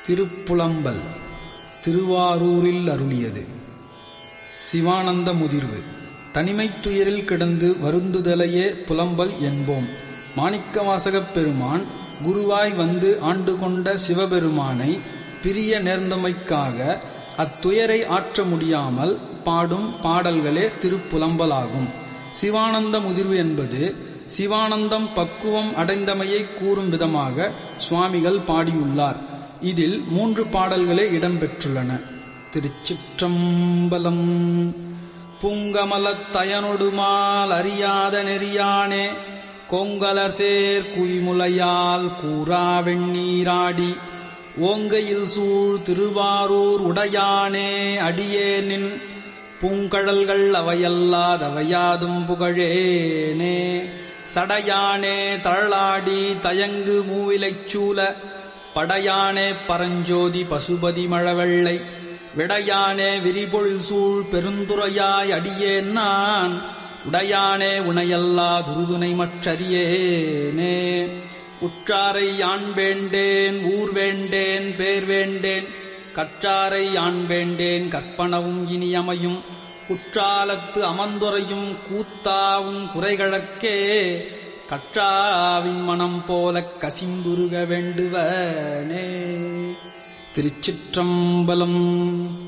திருப்புலம்பல் திருவாரூரில் அருளியது சிவானந்த முதிர்வு தனிமைத் துயரில் கிடந்து வருந்துதலையே புலம்பல் என்போம் மாணிக்கவாசகப் பெருமான் குருவாய் வந்து ஆண்டு கொண்ட சிவபெருமானை பிரிய நேர்ந்தமைக்காக அத்துயரை ஆற்ற முடியாமல் பாடும் பாடல்களே திருப்புலம்பலாகும் சிவானந்த முதிர்வு என்பது சிவானந்தம் பக்குவம் அடைந்தமையை கூறும் விதமாக சுவாமிகள் பாடியுள்ளார் இதில் மூன்று பாடல்களே இடம்பெற்றுள்ளன திருச்சிற்றம்பலம் புங்கமலத் தயனொடுமால் அறியாத நெறியானே கொங்கலர் சேர் குய்முலையால் கூறா வெண்ணீராடி ஓங்கையில் சூழ் திருவாரூர் உடையானே அடியேனின் பூங்கழல்கள் அவையல்லாதவையாதும் புகழேனே சடையானே தழலாடி தயங்கு மூவிலைச் சூல படையானே பரஞ்சோதி பசுபதி மழவெள்ளை விடையானே விரிபொழில் சூழ் பெருந்துறையாய் அடியேன் நான் உடையானே உணையல்லா துருதுனை மற்றறியேனே உற்றாரை யான் வேண்டேன் ஊர் வேண்டேன் பேர் வேண்டேன் கற்றாரை யான் வேண்டேன் கற்பனவும் இனியமையும் குற்றாலத்து அமர்ந்துரையும் கூத்தாவும் குறைகளற்கே கற்றாவின் மனம் போலக் கசிந்துருக வேண்டுவனே திருச்சிற்றம்பலம்